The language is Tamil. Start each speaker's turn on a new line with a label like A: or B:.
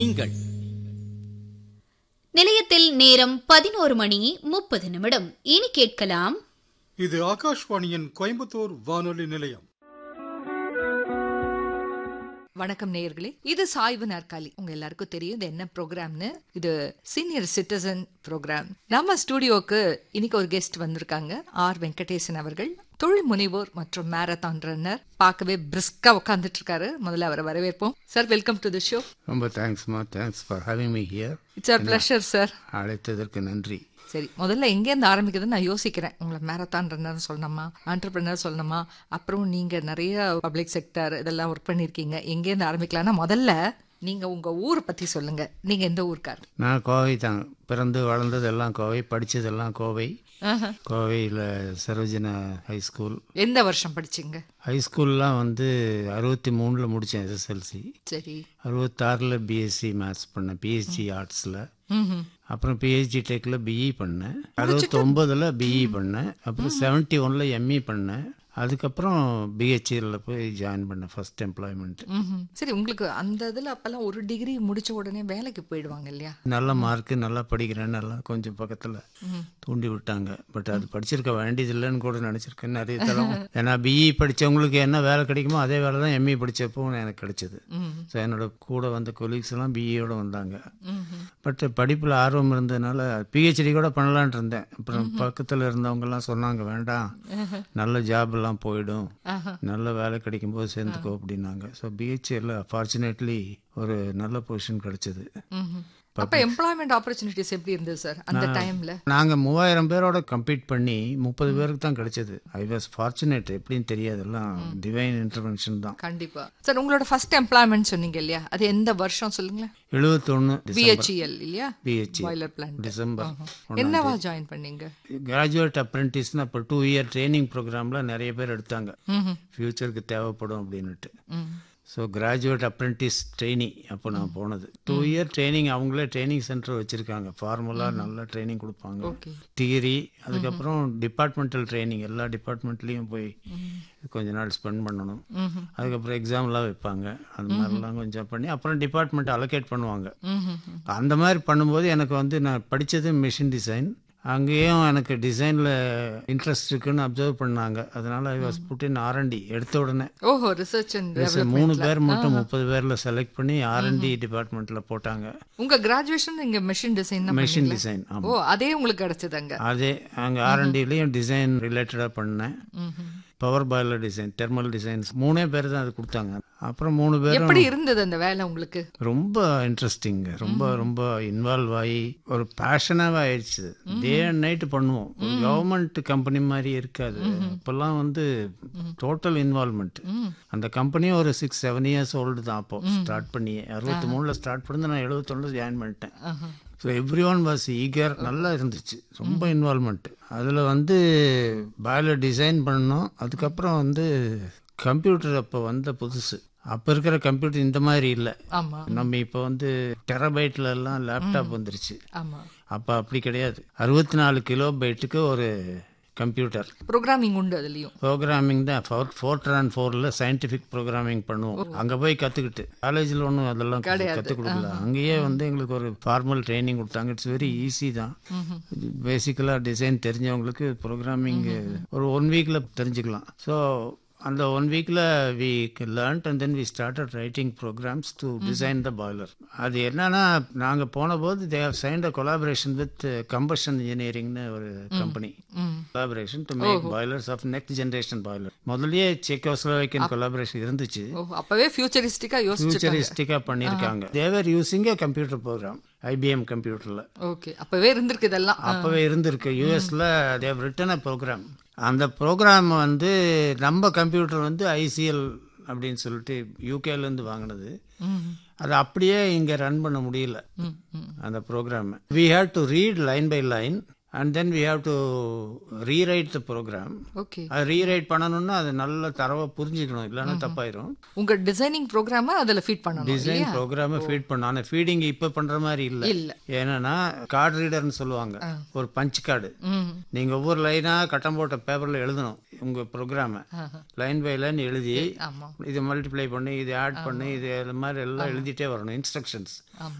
A: நீங்கள்
B: நிலையத்தில் நேரம் பதினோரு மணி முப்பது நிமிடம் இனி கேட்கலாம்
C: இது ஆகாஷ்வாணியின் கோயம்புத்தூர் வானொலி நிலையம்
D: வணக்கம் நேயர்களே இது சாய்வு நாற்காலி உங்க எல்லாருக்கும் தெரியும் இது என்ன ப்ரோக்ராம்னு இது சீனியர் சிட்டிசன் ப்ரோக்ராம் நம்ம ஸ்டூடியோக்கு இன்னைக்கு ஒரு கெஸ்ட் வந்திருக்காங்க ஆர் வெங்கடேசன் அவர்கள் தொழில் முனைவோர் மற்றும் மேரத்தான் ரன்னர் பார்க்கவே பிரிஸ்கா உட்காந்துட்டு இருக்காரு முதல்ல அவரை வரவேற்போம் sir welcome to the show
E: ரொம்ப தேங்க்ஸ்மா thanks for having me here
D: it's a pleasure sir
E: அழைத்ததற்கு நன்றி
D: சரி முதல்ல எங்கேருந்து ஆரம்பிக்குதுன்னு நான் யோசிக்கிறேன் உங்களை மேரத்தான் ரன்னர் சொல்லணுமா ஆண்டர்பிரினர் சொல்லணுமா அப்புறம் நீங்க நிறைய பப்ளிக் செக்டர் இதெல்லாம் ஒர்க் பண்ணியிருக்கீங்க எங்கேருந்து ஆரம்பிக்கலாம்னா முதல்ல நீங்க உங்க ஊரை பத்தி சொல்லுங்க நீங்க எந்த ஊருக்கார்
E: நான் கோவை தான் பிறந்து வளர்ந்தது எல்லாம் கோவை படித்ததெல்லாம் கோவை கோவையில் சரோஜனா ஹை ஸ்கூல்
D: எந்த வருஷம் படிச்சீங்க
E: ஹை ஸ்கூல்லாம் வந்து அறுபத்தி மூணில் முடித்தேன் எஸ்எஸ்எல்சி
D: சரி
E: அறுபத்தாறில் பிஎஸ்சி மேத்ஸ் பண்ணேன் பிஹெச்டி ஆர்ட்ஸில்
D: ம்ஹும்.
E: அப்புறம் பிஹெச்டி டெக்கில் பிஇ பண்ணேன் அறுபத்தொம்பதில் பிஇ பண்ணேன் அப்புறம் செவன்ட்டி ஒனில் எம்இ பண்ணேன் அதுக்கப்புறம் பிஹெச்சியில் போய் ஜாயின் பண்ணேன் ஃபர்ஸ்ட் எம்ப்ளாய்மெண்ட்
D: ம்ஹும். சரி உங்களுக்கு அந்த இதுல அப்பெல்லாம் ஒரு டிகிரி முடிச்ச உடனே வேலைக்கு போயிடுவாங்க இல்லையா
E: நல்ல மார்க்கு நல்லா படிக்கிறேன்னு எல்லாம் கொஞ்சம் பக்கத்தில் தூண்டி விட்டாங்க பட் அது படிச்சிருக்க வேண்டியது இல்லைன்னு கூட நினச்சிருக்கேன் நிறைய தரம் ஏன்னா பிஇ படித்தவங்களுக்கு என்ன வேலை கிடைக்குமோ அதே வேலை தான் எம்இ படித்தப்போ எனக்கு கிடைச்சது ஸோ என்னோட கூட வந்த கொலீக்ஸ் எல்லாம் பிஇயோட வந்தாங்க பட் படிப்பில் ஆர்வம் இருந்ததுனால பிஹெச்டி கூட பண்ணலான்ட்டு இருந்தேன் அப்புறம் பக்கத்தில் இருந்தவங்கெல்லாம் சொன்னாங்க வேண்டாம் நல்ல ஜாப் எல்லாம் போயிடும் நல்ல வேலை கிடைக்கும்போது சேர்ந்துக்கோ அப்படின்னாங்க ஸோ பிஹெச்டியில் ஃபார்ச்சுனேட்லி ஒரு நல்ல பொசிஷன் கிடைச்சது
D: ம்ஹும். அப்ப எம்ப்ளாய்மெண்ட் ஆப்பர்ச்சுனிட்டிஸ் எப்படி இருந்தது சார் அந்த டைம்ல
E: நாங்கள் மூவாயிரம் பேரோட கம்பீட் பண்ணி முப்பது பேருக்கு தான் கிடைச்சது ஐ வாஸ் ஃபார்ச்சுனேட் எப்படின்னு தெரியாது எல்லாம் டிவைன் இன்டர்வென்ஷன் தான்
D: கண்டிப்பா சார் உங்களோட ஃபர்ஸ்ட் எம்ப்ளாய்மெண்ட் சொன்னீங்க இல்லையா அது எந்த வருஷம் சொல்லுங்களேன்
E: எழுபத்தொன்று
D: பிஹெச்இஎல் இல்லையா
E: பிஹெச்சி
D: பாய்லர் பிளான்ட்
E: டிசம்பர்
D: என்னவா ஜாயின் பண்ணீங்க
E: கிராஜுவேட் அப்ரெண்டிஸ்னு இப்போ டூ இயர் ட்ரைனிங் ப்ரோக்ராமில் நிறைய பேர் எடுத்தாங்க ஃப்யூச்சருக்கு தேவைப்படும் அப்படின்னுட்டு ஸோ கிராஜுவேட் அப்ரெண்டிஸ் ட்ரைனிங் அப்போ நான் போனது டூ இயர் ட்ரைனிங் அவங்களே ட்ரைனிங் சென்டர் வச்சுருக்காங்க ஃபார்முலாக நல்லா ட்ரைனிங் கொடுப்பாங்க
D: ஓகே
E: தியரி அதுக்கப்புறம் டிபார்ட்மெண்டல் ட்ரைனிங் எல்லா டிபார்ட்மெண்ட்லேயும் போய் கொஞ்ச நாள் ஸ்பெண்ட் பண்ணணும் அதுக்கப்புறம் எக்ஸாம்லாம் வைப்பாங்க அந்த மாதிரிலாம் கொஞ்சம் பண்ணி அப்புறம் டிபார்ட்மெண்ட் அலோகேட் பண்ணுவாங்க அந்த மாதிரி பண்ணும்போது எனக்கு வந்து நான் படித்தது மிஷின் டிசைன் அங்கேயும் எனக்கு டிசைனில் இன்ட்ரெஸ்ட் இருக்குன்னு அப்சர்வ் பண்ணாங்க அதனால I was put in R and D எடுத்த உடனே
D: ஓஹோ ரிசர்ச் அண்ட்
E: சரி, மூணு பேர் மட்டும் முப்பது பேரில் செலக்ட் பண்ணி ஆர்என்டி டிபார்ட்மெண்ட்டில் போட்டாங்க
D: உங்க கிராஜுவேஷன் இங்க மெஷின் டிசைன் தான்
E: மெஷின்
D: பண்ணீங்களா?
E: டிசைன் ஆமாம்
D: ஓ அதே உங்களுக்கு கிடைச்சது அங்க
E: அதே அங்கே ஆர்என்டிலையும் டிசைன் ரிலேட்டடாக பண்ணேன் power boiler design thermal designs மூணே பேர் தான் அது கொடுத்தாங்க அப்புறம் மூணு பேரும்
D: எப்படி இருந்தது அந்த வேலை உங்களுக்கு
E: ரொம்ப இன்ட்ரெஸ்டிங் ரொம்ப ரொம்ப இன்வால்வ் ஆகி ஒரு பேஷனாகவே ஆயிடுச்சு டே அண்ட் நைட்டு பண்ணுவோம் ஒரு கவர்மெண்ட் கம்பெனி மாதிரி இருக்காது இப்போல்லாம் வந்து டோட்டல் இன்வால்மெண்ட் அந்த கம்பெனியும் ஒரு சிக்ஸ் செவன் இயர்ஸ் ஓல்டு தான் அப்போ ஸ்டார்ட் பண்ணி அறுபத்தி மூணில் ஸ்டார்ட் பண்ணி நான் எழுபத்தொன்னில் ஜாயின் பண்ணிட்டேன் so everyone was eager நல்லா இருந்துச்சு ரொம்ப இன்வால்மெண்ட் அதில் வந்து பாய்லர் டிசைன் பண்ணோம் அதுக்கப்புறம் வந்து கம்ப்யூட்டர் அப்போ வந்த புதுசு அப்போ இருக்கிற கம்ப்யூட்டர் இந்த மாதிரி இல்லை
D: ஆமா
E: நம்ம இப்போ வந்து டெரபைட்ல எல்லாம் லேப்டாப் வந்துருச்சு
D: ஆமா
E: அப்போ அப்படி கிடையாது அறுபத்தி நாலு கிலோ பைட்டுக்கு ஒரு கம்ப்யூட்டர்
D: ப்ரோக்ராமிங் உண்டு அதுலயும்
E: ப்ரோக்ராமிங் தான் ஃபோர் ஃபோர்ட்ரான் ஃபோரில் சயின்டிஃபிக் ப்ரோக்ராமிங் பண்ணுவோம் அங்கே போய் கற்றுக்கிட்டு காலேஜில் ஒன்றும் அதெல்லாம் கற்றுக் கொடுக்கல அங்கேயே வந்து எங்களுக்கு ஒரு ஃபார்மல் ட்ரைனிங் கொடுத்தாங்க இட்ஸ் வெரி ஈஸி தான் பேசிக்கலாக டிசைன் தெரிஞ்சவங்களுக்கு ப்ரோக்ராமிங் ஒரு ஒன் வீக்கில் தெரிஞ்சுக்கலாம் ஸோ அந்த ஒன் வீக்கில் we learned and then we started writing programs to design the boiler அது என்னன்னா நாங்கள் போன போது they have signed a collaboration with Combustion இன்ஜினியரிங்னு ஒரு company collaboration to make boilers of next generation boiler முதல்லயே செக்கோஸ்லோவேக்கியன் கொலாபரேஷன் இருந்துச்சு
D: ஓ அப்பவே ஃபியூச்சரிஸ்டிக்கா யோசிச்சு
E: ஃபியூச்சரிஸ்டிக்காக பண்ணியிருக்காங்க they were using a computer program IBM கம்ப்யூட்டரில்
D: ஓகே அப்பவே இருந்திருக்கு இதெல்லாம்
E: அப்போவே இருந்திருக்கு யூஎஸில் தேவ் ரிட்டன் அ ப்ரோக்ராம் அந்த ப்ரோக்ராம் வந்து நம்ம கம்ப்யூட்டர் வந்து ஐசிஎல் அப்படின்னு சொல்லிட்டு யூகேலேருந்து வாங்கினது அது அப்படியே இங்கே ரன் பண்ண முடியல அந்த program we have to read line by line and then we have to rewrite the program
D: okay
E: அது ரீரைட் பண்ணணும்னா அது நல்ல தரவை புரிஞ்சுக்கணும் இல்லைன்னா தப்பாயிரும்
D: உங்க டிசைனிங் ப்ரோக்ராம அதுல ஃபீட் பண்ணணும்
E: டிசைன் ப்ரோக்ராமை ஃபீட் பண்ண ஆனால் ஃபீடிங் இப்போ பண்ணுற மாதிரி இல்லை
D: இல்ல
E: ஏன்னா கார்டு ரீடர்னு சொல்லுவாங்க ஒரு பஞ்ச் கார்டு
D: ம்
E: நீங்கள் ஒவ்வொரு லைனாக கட்டம் போட்ட பேப்பரில் எழுதணும் உங்கள் ப்ரோக்ராமை லைன் பை லைன் எழுதி
D: ஆமா
E: இதை மல்டிப்ளை பண்ணி இதை ஆட் பண்ணி இது அது மாதிரி எல்லாம் எழுதிட்டே வரணும் இன்ஸ்ட்ரக்ஷன்ஸ்
D: ஆமா